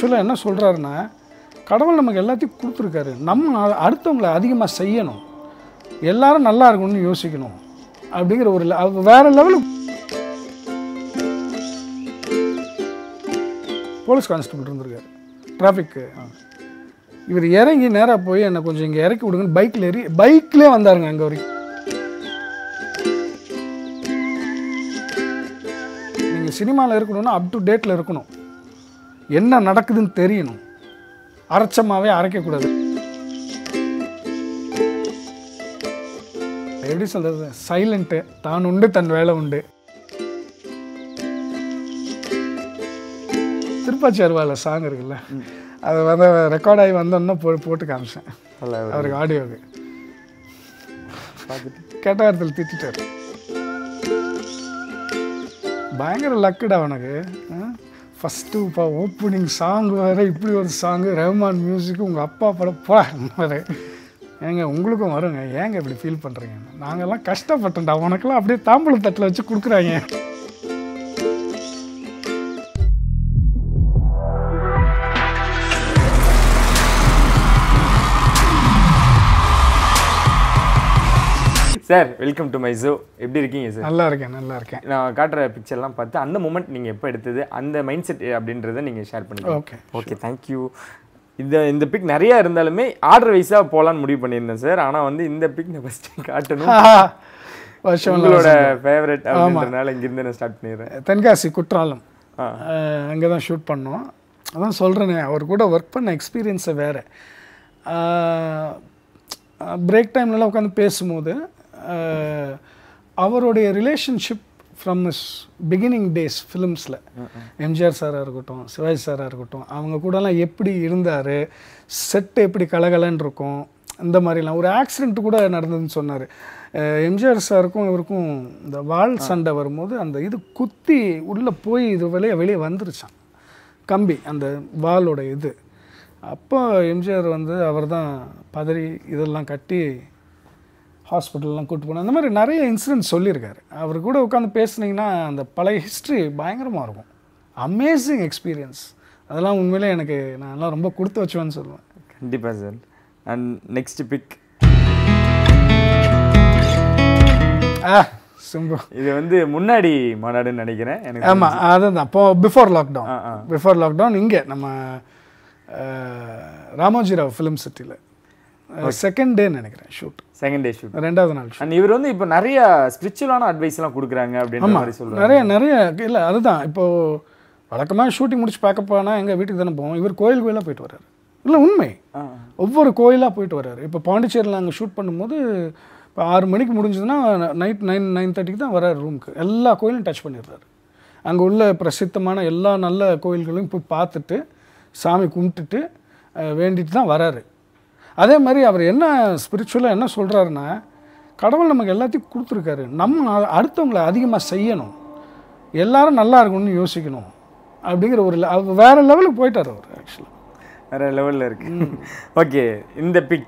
ஸ்பிரிச்சுவலாக என்ன சொல்கிறாருன்னா கடவுள் நமக்கு எல்லாத்தையும் கொடுத்துருக்காரு நம்ம அ- அடுத்தவங்களை அதிகமாக செய்யணும் எல்லாரும் நல்லா இருக்கணும்னு யோசிக்கணும் அப்படிங்கிற ஒரு le- அவ வேற லெவலுக்கு போலீஸ் கான்ஸ்டபிள் இருந்திருக்காரு டிராஃபிக்கு இவர் இறங்கி நேராக போய் என்னை கொஞ்சம் இங்கே இறக்கி விடுங்கன்னு பைக்கில் ஏறி பைக்லேயே வந்தாருங்க அங்கே வரைக்கும் நீங்கள் சினிமாவில் இருக்கணும்னா அப் டு டேட்டில் இருக்கணும் என்ன நடக்குதுன்னு தெரியணும் அரைச்சமாவே அரைக்கக்கூடாது எப்படி சொல்கிறது சைலண்ட்டு தான் உண்டு தன் வேலை உண்டு திருப்பாச்சி அருவாவில் சாங் இருக்குல்ல அது வந்து ரெக்கார்ட் ஆகி வந்தோன்னா போ போட்டு காமிச்சேன் நல்லா அவருக்கு ஆடியோவுக்கு பார்த்துட்டு கெட்ட வார்த்தையில் திட்டார் பயங்கர லக்குடா உனக்கு ஃபஸ்ட்டு இப்போ ஓப்பனிங் சாங் வேறு இப்படி ஒரு சாங்கு ரஹ்மான் மியூசிக் உங்கள் அப்பா படம் பா வேறு ஏங்க உங்களுக்கும் வருங்க ஏங்க இப்படி ஃபீல் பண்ணுறீங்க நாங்கெல்லாம் கஷ்டப்பட்டோம்டா உனக்கெல்லாம் அப்படியே தாம்பூலம் தட்டில் வச்சு கொடுக்குறாங்க சார் வெல்கம் டு மை ஜோ எப்படி இருக்கீங்க சார் நல்லா இருக்கேன் நல்லா இருக்கேன் நான் காட்டுற பிக்சர்லாம் பார்த்து அந்த மூமெண்ட் நீங்கள் எப்போ எடுத்தது அந்த மைண்ட் செட் அப்படின்றத நீங்கள் ஷேர் பண்ணிக்கோங்க ஓகே ஓகே தேங்க்யூ இந்த இந்த பிக் நிறையா இருந்தாலுமே ஆர்டர் வைஸாக போகலான்னு முடிவு பண்ணியிருந்தேன் சார் ஆனால் வந்து இந்த பிக் நான் ஃபஸ்ட்டு காட்டணும் வருஷம் உங்களோட ஃபேவரட் அப்படின்றனால இங்கிருந்து நான் ஸ்டார்ட் பண்ணிடுறேன் தென்காசி குற்றாலம் ஆ. அங்கே தான் ஷூட் பண்ணோம் அதான் சொல்கிறேனே அவர் கூட ஒர்க் பண்ண எக்ஸ்பீரியன்ஸை வேறு பிரேக் டைம்லலாம் உட்காந்து பேசும்போது ஆஹ், அவருடைய relationship from is beginning days ஃபிலிம்ஸில் எம்ஜிஆர் சாராக இருக்கட்டும் சிவாஜி சாராக இருக்கட்டும் அவங்க கூடலாம் எப்படி இருந்தார் செட்டு எப்படி கலகலன்னு இருக்கும் இந்த மாதிரிலாம் ஒரு ஆக்சிடென்ட் கூட நடந்ததுன்னு சொன்னார் எம்ஜிஆர் சாருக்கும் இவருக்கும் இந்த வால் சண்டை வரும்போது அந்த இது குத்தி உள்ளே போய் இது வெளியே வெளியே வந்துருச்சான் கம்பி அந்த வாலோட இது அப்போ எம்ஜிஆர் வந்து அவர் தான் பதறி இதெல்லாம் கட்டி ஹாஸ்பிட்டல்லாம் கூட்டு போன அந்த மாதிரி நிறைய இன்சிடென்ட் சொல்லியிருக்காரு அவர் கூட உட்காந்து பேசுனீங்கன்னா அந்த பழைய ஹிஸ்ட்ரி பயங்கரமாக இருக்கும் அமேசிங் எக்ஸ்பீரியன்ஸ் அதெல்லாம் உண்மையிலே எனக்கு நான் எல்லாம் ரொம்ப கொடுத்து வச்சுவேன்னு சொல்லுவேன் கண்டிப்பாக sir and next pic ah Simbu இது வந்து முன்னாடி மாநாடுன்னு நினைக்கிறேன் எனக்கு ஆமாம் அதுதான் இப்போ before lockdown ah, ah. Before lockdown இங்கே நம்ம அஹ், ராமோஜிராவ் ஃபிலிம் சிட்டியில் செகண்ட் டே நினைக்கிறேன் ஷூட் செகண்ட் டே ஷூட் ரெண்டாவது நாள் shoot. அண்ட் இவர் வந்து இப்போ நிறைய ஸ்பிரிச்சுவலான அட்வைஸ்லாம் கொடுக்குறாங்க அப்படின்ற மாதிரி சொல்லுவாங்க நிறைய நிறைய இல்லை அதுதான் இப்போது வழக்கமாக ஷூட்டிங் முடிச்சு பேக்கப் ஆனால் எங்கள் வீட்டுக்கு தானே போவோம் இவர் கோயில் கோயிலாக போயிட்டு வர்றாரு இல்லை உண்மை ஆ. ஒவ்வொரு கோயிலாக போயிட்டு வர்றாரு இப்போ பாண்டிச்சேரியில் அங்கே ஷூட் பண்ணும்போது இப்போ ஆறு மணிக்கு முடிஞ்சதுன்னா நைட் நைன் நைன் தேர்ட்டிக்கு தான் வராரு ரூமுக்கு எல்லா கோயிலும் டச் பண்ணிடுறாரு அங்கே உள்ள பிரசித்தமான எல்லா நல்ல கோயில்களையும் போய் பார்த்துட்டு சாமி கும்பிட்டுட்டு அஹ், வேண்டிட்டு தான் வராரு அதே மாதிரி அவர் என்ன ஸ்பிரிச்சுவலாக என்ன சொல்கிறாருன்னா கடவுள் நமக்கு எல்லாத்தையும் கொடுத்துருக்காரு நம்ம அ- அடுத்தவங்களை அதிகமாக செய்யணும் எல்லாரும் நல்லா இருக்கணும்னு யோசிக்கணும் அப்படிங்கிற ஒரு le- அவர் வேற லெவலுக்கு போயிட்டார் அவர் ஆக்சுவலாக வேற லெவலில் இருக்கு ஓகே இந்த பிக்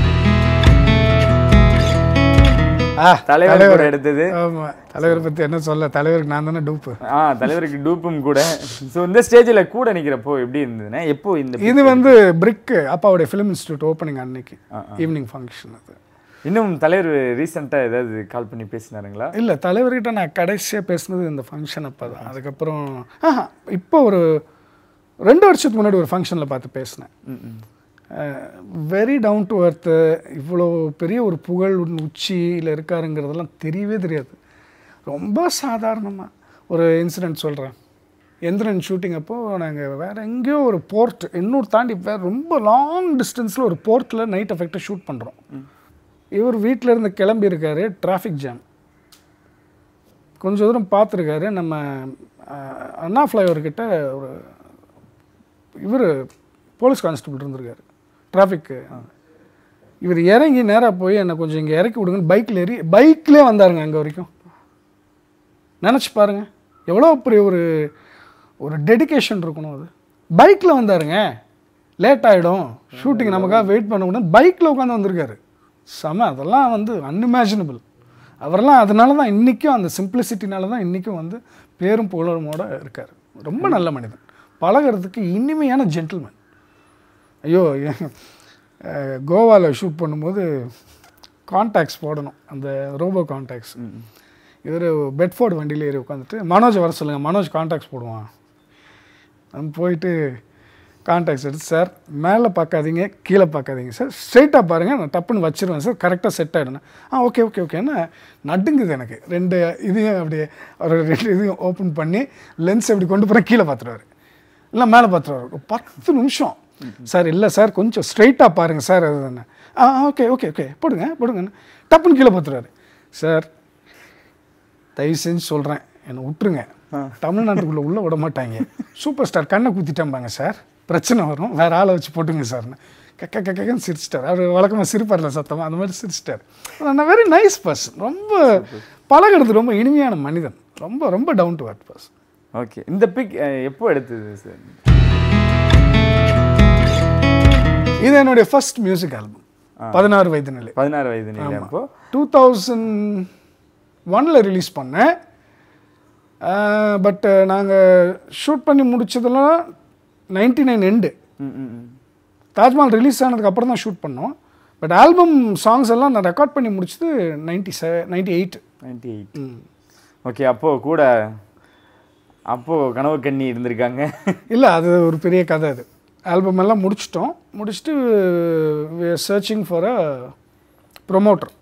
ஆ தலைவர் கூட எடுத்தது ஆமாம் தலைவரை பற்றி என்ன சொல்ல தலைவருக்கு நான் தானே டூப்பு ஆ தலைவருக்கு டூப்பும் கூட ஸோ இந்த ஸ்டேஜில் கூட நிற்கிறப்போ எப்படி இருந்ததுன்னா எப்போ இந்த இது வந்து பிரிக்கு அப்பாவுடைய ஃபிலிம் இன்ஸ்டியூட் ஓப்பனிங் அன்னைக்கு ஈவினிங் ஃபங்க்ஷன் அது இன்னும் தலைவர் ரீசெண்டாக ஏதாவது கால் பண்ணி பேசினாருங்களா இல்லை தலைவர்கிட்ட நான் கடைசியாக பேசுனது இந்த ஃபங்க்ஷன் அப்போ தான் அதுக்கப்புறம் ஆஹா இப்போ ஒரு ரெண்டு வருஷத்துக்கு முன்னாடி ஒரு ஃபங்க்ஷனில் பார்த்து பேசினேன் வெரி டவுன் டு earth இவ்வளோ பெரிய ஒரு புகழ் உச்சியில் இருக்காருங்கிறதெல்லாம் தெரியவே தெரியாது ரொம்ப சாதாரணமாக ஒரு இன்சிடெண்ட் சொல்கிறேன் எந்திரன் ஷூட்டிங் அப்போது நாங்கள் வேறு எங்கேயோ ஒரு போர்ட் இன்னொரு தாண்டி வேறு ரொம்ப லாங் டிஸ்டன்ஸில் ஒரு போர்ட்டில் நைட் எஃபெக்டை ஷூட் பண்ணுறோம் இவர் வீட்டில் இருந்து கிளம்பி இருக்காரு டிராஃபிக் ஜாம் கொஞ்சம் தூரம் பார்த்துருக்காரு நம்ம அஹ், அண்ணா ஃப்ளைஓவர் கிட்ட ஒரு இவர் போலீஸ் கான்ஸ்டபிள் இருந்திருக்காரு டிராஃபிக்கு இவர் இறங்கி நேராக போய் என்னை கொஞ்சம் இங்கே இறக்கி விடுங்கன்னு பைக்கில் ஏறி பைக்லேயே வந்தாருங்க அங்கே வரைக்கும் நினச்சி பாருங்க எவ்வளோ பெரிய ஒரு ஒரு டெடிகேஷன் இருக்கணும் அது பைக்கில் வந்தாருங்க லேட் ஆகிடும் ஷூட்டிங் நமக்காக வெயிட் பண்ணக்கூடாது பைக்கில் உட்காந்து வந்திருக்காரு செம அதெல்லாம் வந்து அன்இமேஜினபிள் அவரெல்லாம் அதனால தான் இன்றைக்கும் அந்த சிம்பிளிசிட்டினால தான் இன்றைக்கும் வந்து பேரும் புகழமோட இருக்கார் ரொம்ப நல்ல மனிதன் பழகுறதுக்கு இனிமையான ஜென்டில்மேன் ஐயோ கோவாவில் ஷூட் பண்ணும்போது கான்டாக்ட்ஸ் போடணும் அந்த ரோபோ கான்டாக்ட்ஸ் இவர் பெட்ஃபோர்டு வண்டியில் ஏறி உட்காந்துட்டு மனோஜ் வர சொல்லுங்கள் மனோஜ் கான்டாக்ட்ஸ் போடுவான் நம்ம போயிட்டு கான்டாக்ட்ஸ் எடுத்து சார் மேலே பார்க்காதீங்க கீழே பார்க்காதீங்க சார் ஸ்ட்ரைட்டாக பாருங்கள் நான் டப்புன்னு வச்சிருவேன் சார் கரெக்டாக செட் ஆகிடுனேன் ஆ ஓகே ஓகே ஓகேன்னா நடுங்குது எனக்கு ரெண்டு இதையும் அப்படியே ஒரு ரெண்டு இதையும் ஓப்பன் பண்ணி லென்ஸ் எப்படி கொண்டு போகிறேன் கீழே பார்த்துருவாரு இல்லை மேலே பார்த்துருவாரு ஒரு பத்து நிமிஷம் சார் இல்லை சார் கொஞ்சம் ஸ்ட்ரைட்டாக பாருங்கள் சார் அது தானே ஆ ஓகே ஓகே ஓகே போடுங்க போடுங்கன்னு டப்புன்னு கீழே பார்த்துருவாரு சார் தயவு செஞ்சு சொல்கிறேன் என்னை விட்டுருங்க தமிழ்நாட்டுக்குள்ளே உள்ளே விட மாட்டாங்க சூப்பர் ஸ்டார் கண்ணை குத்திட்டம்பாங்க சார் பிரச்சனை வரும் வேறு ஆளை வச்சு போட்டுங்க சார்னு கக்க கக்கன்னு சிரிச்சிட்டார் அவர் வழக்கமாக சிரிப்பார்ல சத்தமாக அந்த மாதிரி சிரிச்சிட்டார் நான் வெரி நைஸ் பர்சன் ரொம்ப பழகிறது ரொம்ப இனிமையான மனிதன் ரொம்ப ரொம்ப down to earth person okay இந்த பிக் எப்போ எடுத்தது சார் இது என்னுடைய ஃபர்ஸ்ட் மியூசிக் ஆல்பம் பதினாறு வயது நிலை பதினாறு வயது நிலை அப்போ டூ தௌசண்ட் ஒனில் ரிலீஸ் பண்ணேன் பட் நாங்கள் ஷூட் பண்ணி முடிச்சதெல்லாம் நைன்டி நைன் எண்டு ம் ம் ம் தாஜ்மஹால் ரிலீஸ் ஆனதுக்கு அப்புறம் தான் ஷூட் பண்ணோம் பட் ஆல்பம் சாங்ஸ் எல்லாம் நான் ரெக்கார்ட் பண்ணி முடிச்சது ninety seven ninety eight ninety eight okay அப்போ கூட அப்போ கனவு கண்ணி இருந்திருக்காங்க இல்லை அது ஒரு பெரிய கதை அது ஆல்பம் எல்லாம் முடிச்சிட்டோம் முடிச்சுட்டு searching for a promoter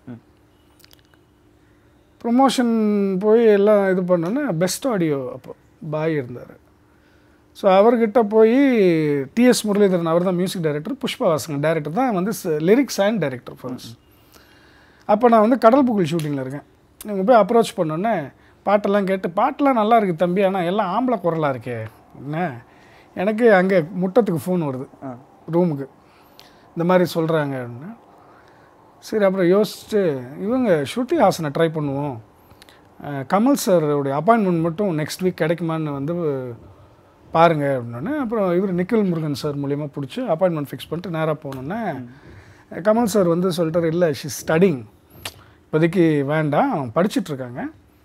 promotion போய் எல்லாம் இது பண்ணோன்னே பெஸ்ட் ஆடியோ அப்போ பாய் இருந்தார் ஸோ அவர்கிட்ட போய் டிஎஸ் முரளிதரன் அவர் தான் மியூசிக் டைரக்டர் புஷ்பா வாசகன் டைரக்டர் தான் வந்து லிரிக்ஸ் அண்ட் டைரக்டர் ஃபர்ஸ்ட் அப்போ நான் வந்து கடல் புகழ் ஷூட்டிங்கில் இருக்கேன் இவங்க போய் அப்ரோச் பண்ணோன்னே பாட்டெல்லாம் கேட்டு பாட்டெல்லாம் நல்லா இருக்குது தம்பி ஆனால் எல்லாம் ஆம்பளை குரலாக இருக்கே என்ன எனக்கு அங்கே முட்டத்துக்கு ஃபோன் வருது ரூமுக்கு இந்த மாதிரி சொல்கிறாங்க அப்படின்னு சரி அப்புறம் யோசிச்சுட்டு இவங்க ஸ்ருதி ஹாசனை ட்ரை பண்ணுவோம் அஹ் கமல் சாரோடைய அப்பாயின்மெண்ட் மட்டும் நெக்ஸ்ட் வீக் கிடைக்குமான்னு வந்து பாருங்க அப்படின்னோடனே அப்புறம் இவர் நிக்கில் முருகன் சார் மூலியமா பிடிச்சி அப்பாயின்மெண்ட் ஃபிக்ஸ் பண்ணிட்டு நேராக போனோன்னே கமல் சார் வந்து சொல்லிட்டாரு இல்லை ஷி ஸ்டடிங் இப்போதைக்கு வேண்டாம் படிச்சிட்டு இருக்காங்க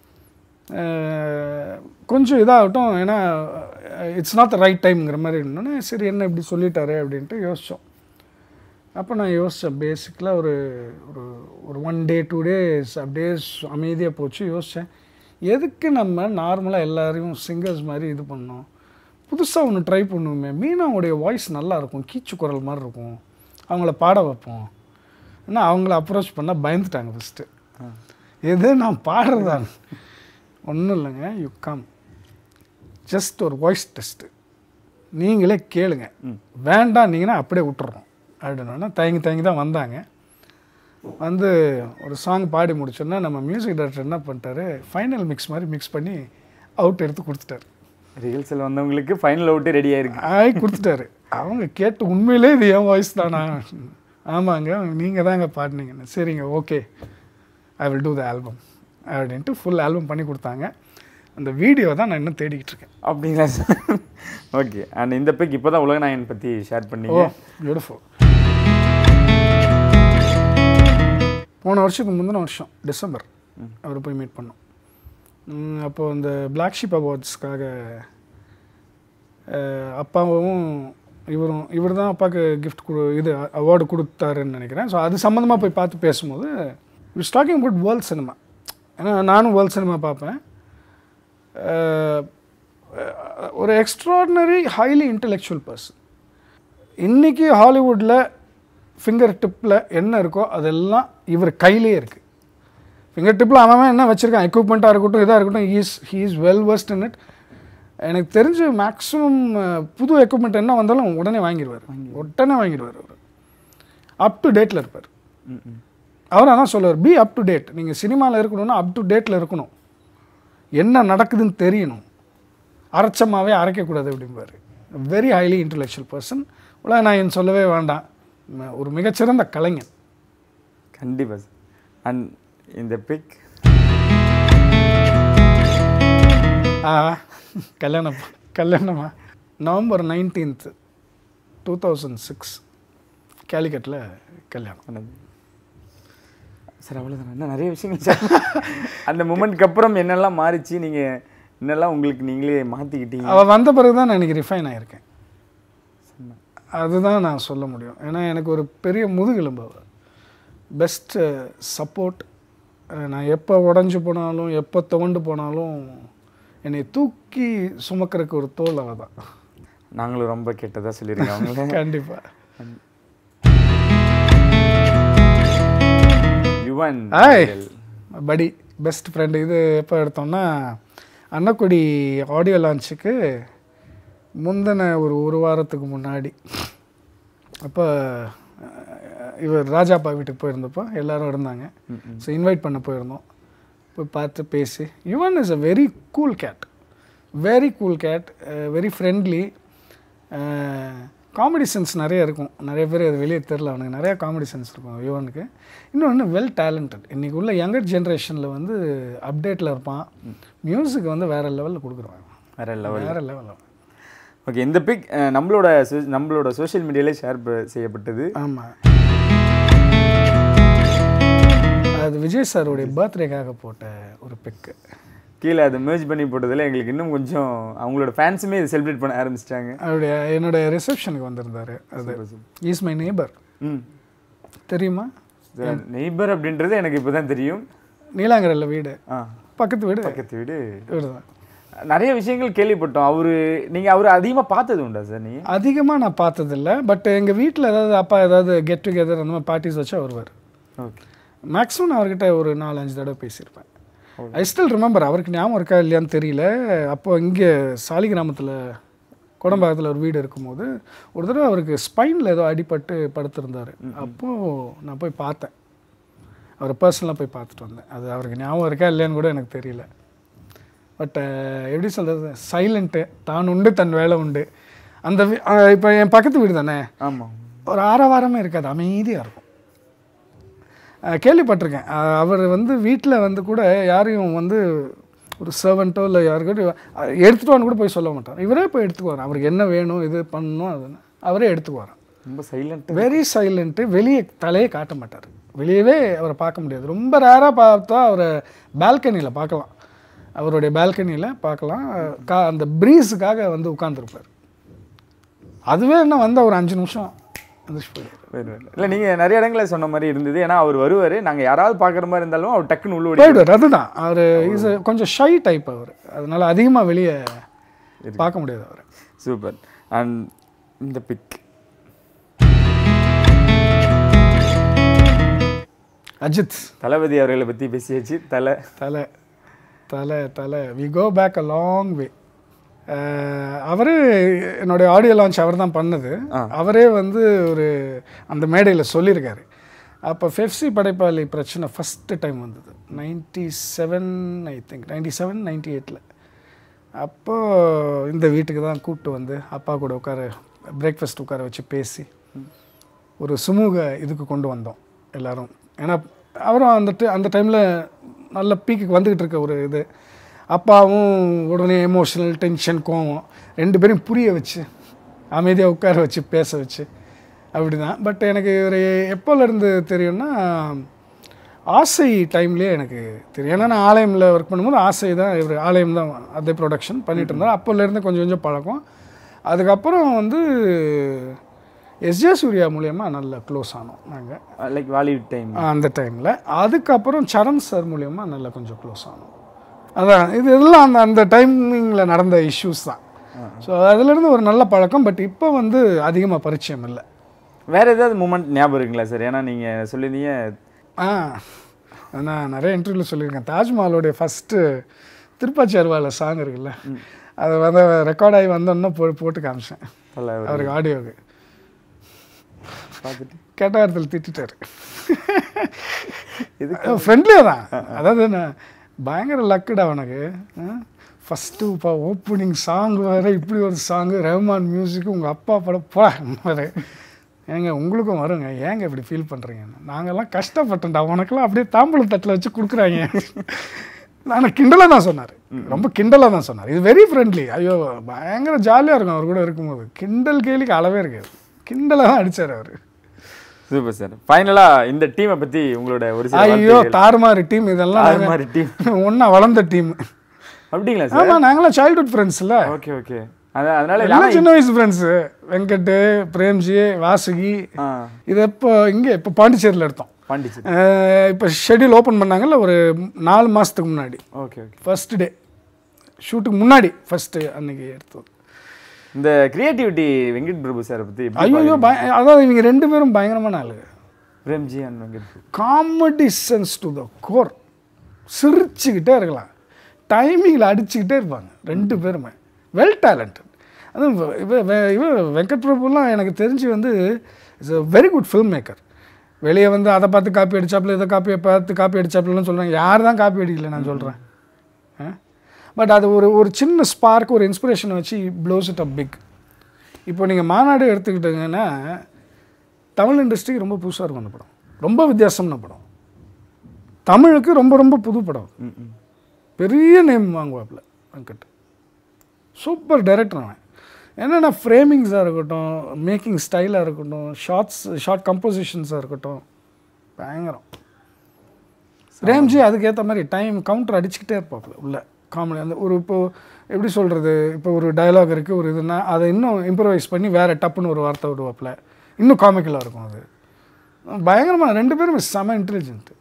அஹ் கொஞ்சம் இதாகட்டும் ஏன்னா இட்ஸ் நாட் த ரைட் டைம்ங்கிற மாதிரி இருந்தோன்னே சரி என்ன இப்படி சொல்லிட்டாரு அப்படின்ட்டு யோசித்தோம் அப்போ நான் யோசித்தேன் பேசிக்கலாக ஒரு ஒரு ஒரு ஒன் டே டூ டேஸ் அப்படியே சு- அமைதியாக போச்சு யோசித்தேன் எதுக்கு நம்ம நார்மலாக எல்லாரையும் சிங்கர்ஸ் மாதிரி இது பண்ணோம் புதுசாக ஒன்று ட்ரை பண்ணுவோமே மீனாவுடைய வாய்ஸ் நல்லா இருக்கும் கீச்சு குரல் மாதிரி இருக்கும் அவங்கள பாட வைப்போம் ஏன்னா அவங்கள அப்ரோச் பண்ணால் பயந்துட்டாங்க ஃபஸ்ட்டு எது நான் பாடுறதா ஒன்றும் இல்லைங்க யூ கம் ஜஸ்ட் ஒரு வாய்ஸ் டெஸ்ட்டு நீங்களே கேளுங்க வேண்டான்னீங்கன்னா அப்படியே விட்டுறோம் அப்படின்னா தயங்கி தயங்கி தான் வந்தாங்க வந்து ஒரு சாங் பாடி முடிச்சோன்னா நம்ம மியூசிக் டைரக்டர் என்ன பண்ணிட்டாரு ஃபைனல் மிக்ஸ் மாதிரி மிக்ஸ் பண்ணி அவுட் எடுத்து கொடுத்துட்டாரு ரிஹர்சல் வந்தவங்களுக்கு ஃபைனல் அவுட்டு ரெடி ஆயிருக்கு ஆய் கொடுத்துட்டாரு அவங்க கேட்டு உண்மையிலே இது என் வாய்ஸ் தானா ஆமாங்க நீங்கள் தாங்க பாடினீங்கன்னு சரிங்க okay I will do the album அப்படின்ட்டு ஃபுல் ஆல்பம் பண்ணி கொடுத்தாங்க அந்த வீடியோ தான் நான் இன்னும் தேடிக்கிட்டு இருக்கேன் அப்படிங்களா சார் ஓகே அண்ட் இந்த பிக் இப்போ தான் உலகநாயகன் பற்றி ஷேர் ஓ பண்ணீங்க பியூட்டிஃபுல் போன வருஷத்துக்கு முந்தின வருஷம் டிசம்பர் அவரை போய் மீட் பண்ணோம் ம், அப்போ அந்த பிளாக் ஷிப் அவார்ட்ஸ்க்காக அப்பாவும் இவரும் இவர் தான் அப்பாவுக்கு கிஃப்ட் கொடு இது அவார்டு கொடுத்தாருன்னு நினைக்கிறேன் ஸோ அது சம்மந்தமாக போய் பார்த்து பேசும்போது it's talking about world cinema ஏன்னா நானும் வேர்ல்ட் சினிமா பார்ப்பேன் அஹ், அஹ், ஒரு எக்ஸ்ட்ராடினரி ஹைலி இன்டெலெக்சுவல் பர்சன் இன்றைக்கி ஹாலிவுட்டில் ஃபிங்கர் டிப்பில் என்ன இருக்கோ அதெல்லாம் இவர் கையிலே இருக்குது ஃபிங்கர் டிப்பில் அவன் அவன் என்ன வச்சுருக்கான் எக்யூப்மெண்ட்டாக இருக்கட்டும் இதாக இருக்கட்டும் he's he is well versed in it எனக்கு தெரிஞ்சு மேக்ஸிமம் புது எக்யூப்மெண்ட் என்ன வந்தாலும் உடனே வாங்கிடுவார் உடனே வாங்கிடுவார் அவர் அப் டு டேட்டில் இருப்பார் ம் ம் அவர் அதான் சொல்லுவார் பி அப் டு டேட் நீங்கள் சினிமாவில் இருக்கணும்னா அப் டு டேட்டில் இருக்கணும் என்ன நடக்குதுன்னு தெரியணும் அரைச்சமாவே அரைக்கக்கூடாது அப்படிம்பாரு வெரி ஹைலி இன்டெலெக்சுவல் பர்சன் உலக நான் சொல்லவே வேண்டாம் ம- ஒரு மிகச்சிறந்த கலைஞன் கண்டிப்பாக சார் அண்ட் இந்த பிக் ஆ கல்யாணம் கல்யாணமா November nineteenth two thousand six கேலிக்கட்டில் கல்யாணம் பண்ணது சார் அவ்வளோதான் இன்னும் நிறைய விஷயங்கள் சார் அந்த மூமெண்ட்க்கு அப்புறம் என்னெல்லாம் மாறிச்சு நீங்கள் என்னெல்லாம் உங்களுக்கு நீங்களே மாற்றிக்கிட்டீங்க அவள் வந்த பிறகு தான் நான் இன்னைக்கு ரிஃபைன் ஆகியிருக்கேன் அதுதான் நான் சொல்ல முடியும் ஏன்னா எனக்கு ஒரு பெரிய முதுகெலும்பு அவள் பெஸ்ட் சப்போர்ட் நான் எப்போ உடஞ்சி போனாலும் எப்போ துவண்டு போனாலும் என்னை தூக்கி சுமக்கிறதுக்கு ஒரு தோல் அவள் தான் நாங்களும் ரொம்ப கெட்டதாக சொல்லியிருக்கோம் அவங்கள கண்டிப்பாக யுவன் ஆய் அவர்கள். படி பெஸ்ட் ஃப்ரெண்டு இது எப்போ எடுத்தோம்னா அன்னக்குடி ஆடியோ லான்ச்சுக்கு முந்தின ஒரு ஒரு வாரத்துக்கு முன்னாடி அப்போ அஹ், இவர் ராஜாப்பா வீட்டுக்கு போயிருந்தப்போ எல்லாரும் இருந்தாங்க ஸோ இன்வைட் பண்ண போயிருந்தோம் போய் பார்த்து பேசி Yuvan is a very cool cat very cool cat very friendly comedy sense நிறைய இருக்கும் நிறைய பேர் அது வெளியே தெரில அவனுக்கு நிறைய காமெடி சென்ஸ் இருக்கும் யுவனுக்கு இன்னொன்று வெல் டேலண்டட் இன்றைக்கி உள்ள யங்கர் ஜென்ரேஷனில் வந்து அப்டேட்டில் இருப்பான் மியூசிக் வந்து வேறு லெவலில் கொடுக்குறான் வேற லெவல் வேறு லெவலில் ஓகே இந்த பிக் நம்மளோட so- நம்மளோட சோஷியல் மீடியாலே ஷேர் செய்யப்பட்டது ஆமாம் அது விஜய் சாருடைய பர்த்டேக்காக போட்ட ஒரு பிக்கு கீழே அதை merge பண்ணி போட்டதில் எங்களுக்கு இன்னும் கொஞ்சம் அவங்களோட ஃபேன்ஸுமே இதை செலிப்ரேட் பண்ண ஆரம்பிச்சிட்டாங்க அவருடைய என்னுடைய ரிசப்ஷனுக்கு வந்திருந்தார் அது இஸ் மை நேபர் ம் தெரியுமா நெய்பர் அப்படின்றது எனக்கு இப்போ தான் தெரியும் நீலாங்கரில் வீடு ஆ பக்கத்து வீடு பக்கத்து வீடு வீடு தான் நிறைய விஷயங்கள் கேள்விப்பட்டோம் அவரு நீங்க அவர் அதிகமா பார்த்தது உண்டா சார் நீங்க அதிகமாக நான் பார்த்ததில்ல பட் எங்கள் வீட்டில் ஏதாவது அப்பா ஏதாவது கெட் டுகெதர் அந்த மாதிரி பார்ட்டிஸ் வச்சா வருவார் ஓகே மேக்ஸிமம் நான் அவர்கிட்ட ஒரு நாலு அஞ்சு தடவை பேசியிருப்பேன் ஐ ஸ்டில் ரிமெம்பர் அவருக்கு ஞாபகம் இருக்கா இல்லையான்னு தெரியல அப்போ இங்கே சாலிகிராமத்தில் கோடம்பாக்கத்தில் ஒரு வீடு இருக்கும்போது ஒரு தடவை அவருக்கு ஸ்பைனில் ஏதோ அடிபட்டு படுத்திருந்தார் அப்போது நான் போய் பார்த்தேன் அவரை பர்சனலாக போய் பார்த்துட்டு வந்தேன் அது அவருக்கு ஞாபகம் இருக்கா இல்லையான்னு கூட எனக்கு தெரியல பட் எப்படி சொல்கிறது சைலண்ட்டு தான் உண்டு தன் வேலை உண்டு அந்த இப்போ என் பக்கத்து வீடு தானே ஆமா ஒரு ஆரவாரமே இருக்காது அமைதியாக இருக்கும் அஹ் கேள்விப்பட்டிருக்கேன் அஹ் அவர் வந்து வீட்டில் வந்து கூட யாரையும் வந்து ஒரு சர்வெண்ட்டோ இல்லை யாருக்கிட்டையும் எடுத்துகிட்டு வான்னு கூட போய் சொல்ல மாட்டார் இவரே போய் எடுத்துக்குவார் அவருக்கு என்ன வேணும் இது பண்ணணும் அது அவரே எடுத்துக்குவார் ரொம்ப சைலண்ட் வெரி சைலண்ட்டு வெளியே தலையே காட்ட மாட்டார் வெளியவே அவரை பார்க்க முடியாது ரொம்ப ரேராக பார்த்தா அவரை பால்கனியில் பார்க்கலாம் அவருடைய பால்கனியில் பார்க்கலாம் கா அந்த ப்ரீஸுக்காக வந்து உட்காந்துருப்பார் அதுவே என்ன வந்தால் ஒரு அஞ்சு நிமிஷம் எந்திரிச்சு போயிடுவார் இல்ல நீங்க நிறைய இடங்களில் சொன்ன மாதிரி இருந்தது ஏன்னா அவர் வருவாரு நாங்க யாராவது பார்க்குற மாதிரி இருந்தாலும் அவர் டக்குன்னு உள்ள ஓடி போயிடுவார் அதுதான் அவர் இஸ் கொஞ்சம் ஷை டைப் அவர் அதனால அதிகமாக வெளியே பார்க்க முடியாது அவர் சூப்பர் அண்ட் இந்த பிக் அஜித் தளபதி அவர்களை பத்தி பேசியாச்சு Thala Thala Thala Thala we go back a long way அவரு என்னுடைய ஆடியோ லான்ச் அவர் தான் பண்ணது அவரே வந்து ஒரு அந்த மேடையில் சொல்லியிருக்காரு அப்போ ஃபெஃப்சி படைப்பாளி பிரச்சனை ஃபஸ்ட்டு டைம் வந்தது ninety seven I think ninety seven ninety எயிட்டில் அப்போது இந்த வீட்டுக்கு தான் கூப்பிட்டு வந்து அப்பா கூட உட்கார பிரேக்ஃபாஸ்ட் உட்கார வச்சு பேசி ஒரு சுமூக இதுக்கு கொண்டு வந்தோம் எல்லாரும் ஏன்னா அவரும் அந்த ti- அந்த டைமில் நல்ல பீக்குக்கு வந்துக்கிட்டு இருக்க ஒரு இது அப்பாவும் உடனே எமோஷனல் டென்ஷன் கோவம் ரெண்டு பேரும் புரிய வச்சு அமைதியாக உட்கார வச்சு பேச வச்சு அப்படி தான் பட் எனக்கு ஒரு எப்போலேருந்து தெரியும்னா ஆசை டைம்லேயே எனக்கு தெரியும் ஏன்னா நான் ஆலயமில் ஒர்க் பண்ணும்போது ஆசை தான் இவர் ஆலயம் தான் அதே ப்ரொடக்ஷன் பண்ணிட்டு இருந்தார் அப்போலேருந்து கொஞ்சம் கொஞ்சம் பழக்கம் அதுக்கப்புறம் வந்து எஸ்ஜே சூர்யா மூலியமாக நல்ல க்ளோஸ் ஆனோம் நாங்கள் லைக் வாலிவுட் டைம் அந்த டைமில் அதுக்கப்புறம் சரண் சார் மூலியமாக நல்லா கொஞ்சம் க்ளோஸ் ஆனோம் அதான் இது எல்லாம் அந்த அந்த டைமிங்கில் நடந்த இஷ்யூஸ் தான் ஸோ அதுலேருந்து ஒரு நல்ல பழக்கம் பட் இப்போ வந்து அதிகமாக பரிச்சயம் இல்லை வேற ஏதாவது மூமெண்ட் ஞாபகம் இருக்குங்களா சார் ஏன்னா நீங்க சொல்லியிருந்தீங்க ஆ நான் நிறைய இன்டர்வியூவில் சொல்லியிருக்கேன் தாஜ்மஹாலோடைய ஃபஸ்ட்டு திருப்பாச்சி அருவால சாங் இருக்குல்ல அது வந்து ரெக்கார்ட் ஆகி வந்தோன்னே போ போட்டு காமிச்சேன் தலை அவருக்கு ஆடியோவுக்கு பார்த்துட்டு கெட்ட வார்த்தையில் திட்டாரு இது ஃப்ரெண்ட்லியாக தான் அதாவது நான் பயங்கர லக்குடா உனக்கு ஃபஸ்ட்டு இப்போ ஓப்பனிங் சாங் வேறு இப்படி ஒரு சாங்கு ரஹ்மான் மியூசிக் உங்கள் அப்பா படம் பா வேறு ஏங்க உங்களுக்கும் வருங்க ஏங்க இப்படி ஃபீல் பண்ணுறீங்க நாங்கெல்லாம் கஷ்டப்பட்டோம்டா உனக்கெல்லாம் அப்படியே தாம்பூலம் தட்டில் வச்சு கொடுக்குறாங்க நான் கிண்டலாக தான் சொன்னார் ரொம்ப கிண்டலாக தான் சொன்னார் இது வெரி ஃப்ரெண்ட்லி ஐயோ பயங்கர ஜாலியாக இருக்கும் அவர் கூட இருக்கும்போது கிண்டல் கேலிக்கு அளவே இருக்காது கிண்டலாக தான் அடித்தார் அவர் சூப்பர் சார் ஃபைனலா இந்த டீமை பத்தி உங்களோட ஒரு சில ஐயோ தாறுமாறு டீம் இதெல்லாம் வார்த்தைகள். மாதிரி டீம் ஒன்றா வளர்ந்த டீம் அப்படிங்களா சார் ஆமாம் நாங்களாம் சைல்ட்ஹுட் ஃப்ரெண்ட்ஸ்ல ஓகே ஓகே அதான் அதனால எல்லாம் சின்ன வயசு ஃப்ரெண்ட்ஸு வெங்கட் பிரேம்ஜி வாசுகி ஆ இது இப்போ இங்கே இப்போ பாண்டிச்சேரியில் எடுத்தோம் பாண்டிச்சேரி அஹ் இப்போ ஷெட்யூல் ஓப்பன் பண்ணாங்கல்ல ஒரு நாலு மாதத்துக்கு முன்னாடி ஓகே ஓகே ஃபர்ஸ்ட் டே ஷூட்டுக்கு முன்னாடி ஃபர்ஸ்ட் அன்னைக்கு எடுத்தது இந்த கிரியேட்டிவிட்டி வெங்கட் பிரபு சாரை பத்தி எப்படி ஐயோ பய அதாவது இவங்க ரெண்டு பேரும் பயங்கரமான ஆளு Premji and Venkat Prabhu comedy sense to the core சிரிச்சுக்கிட்டே இருக்கலாம் டைமிங்கில் அடிச்சுக்கிட்டே இருப்பாங்க ரெண்டு பேருமே வெல் டேலண்டட் அதுவும் இவ இவ- இவ வெங்கட் பிரபுலாம் எனக்கு தெரிஞ்சு வந்து is a very good film maker வெளியே வந்து அதை பார்த்து காப்பி அடிச்சாப்புல இதை காப்பி பார்த்து காப்பி அடிச்சாப்புலன்னு சொல்கிறாங்க யார் தான் காப்பி அடிக்கல நான் சொல்கிறேன் பட் அது ஒரு ஒரு சின்ன ஸ்பார்க் ஒரு இன்ஸ்பிரேஷனை வச்சு ப்ளோஸ் இட் அப் பிக் இப்போ நீங்கள் மாநாடு எடுத்துக்கிட்டீங்கன்னா தமிழ் இண்டஸ்ட்ரிக்கு ரொம்ப புதுசாக இருக்கும் அந்த படம் ரொம்ப வித்தியாசமான படம் தமிழுக்கு ரொம்ப ரொம்ப புது படம் ம் ம் பெரிய நேம் வாங்குவாப்புல வெங்கட் சூப்பர் டைரக்டர் அவன் என்னென்னா ஃப்ரேமிங்ஸாக இருக்கட்டும் மேக்கிங் ஸ்டைலாக இருக்கட்டும் ஷார்ட்ஸ் ஷார்ட் கம்போசிஷன்ஸாக இருக்கட்டும் பயங்கரம் ரேம்ஜி அதுக்கேற்ற மாதிரி டைம் கவுண்டர் அடிச்சுக்கிட்டே இருப்பாப்புல உள்ள காமெடி அந்த ஒரு இப்போ எப்படி சொல்கிறது இப்போ ஒரு டயலாக் இருக்குது ஒரு இதுனா அதை இன்னும் இம்ப்ரவைஸ் பண்ணி வேறு டப்புன்னு ஒரு வார்த்தை விடுவாப்புல இன்னும் காமிக்கலாக இருக்கும் அது பயங்கரமாக ரெண்டு பேரும் செம இன்டெலிஜென்ட்